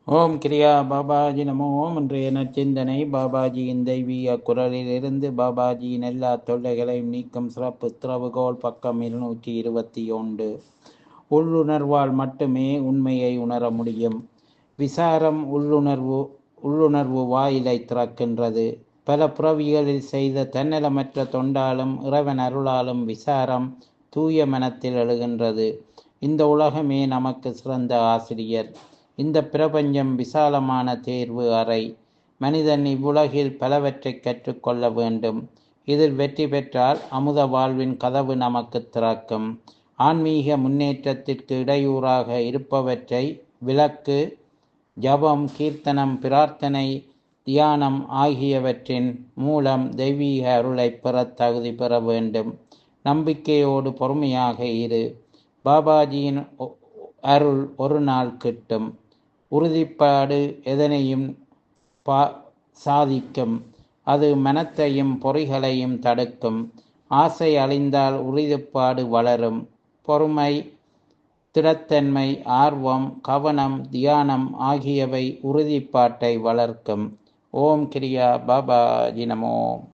ஓம் கிரியா பாபாஜி நமோ ஓம் இன்றைய நற்சிந்தனை பாபாஜியின் தெய்வீக குரலிலிருந்து பாபாஜியின் எல்லா தொல்லைகளையும் நீக்கும் சிறப்பு திறவுகோல் பக்கம் இருநூற்றி இருபத்தி ஒன்று உள்ளுணர்வால் மட்டுமே உண்மையை உணர முடியும் விசாரம் உள்ளுணர்வு உள்ளுணர்வு வாயிலை திறக்கின்றது பல புறவிகளில் செய்த தன்னலமற்ற தொண்டாலும் இறைவன் அருளாலும் விசாரம் தூய மனத்தில் எழுகின்றது இந்த உலகமே நமக்கு சிறந்த ஆசிரியர் இந்த பிரபஞ்சம் விசாலமான தேர்வு அறை மனிதன் இவ்வுலகில் பலவற்றை கற்றுக்கொள்ள வேண்டும் இதில் வெற்றி பெற்றால் அமுத வாழ்வின் கதவு நமக்கு திறக்கும் ஆன்மீக முன்னேற்றத்திற்கு இடையூறாக இருப்பவற்றை விளக்கு ஜபம் கீர்த்தனம் பிரார்த்தனை தியானம் ஆகியவற்றின் மூலம் தெய்வீக அருளை பெற தகுதி பெற வேண்டும் நம்பிக்கையோடு பொறுமையாக இரு பாபாஜியின் அருள் ஒரு நாள் கிட்டும் உறுதிப்பாடு எதனையும் பா சாதிக்கும் அது மனத்தையும் பொறிகளையும் தடுக்கும் ஆசை அழிந்தால் உறுதிப்பாடு வளரும் பொறுமை திடத்தன்மை ஆர்வம் கவனம் தியானம் ஆகியவை உறுதிப்பாட்டை வளர்க்கும் ஓம் கிரியா பாபாஜி நமோ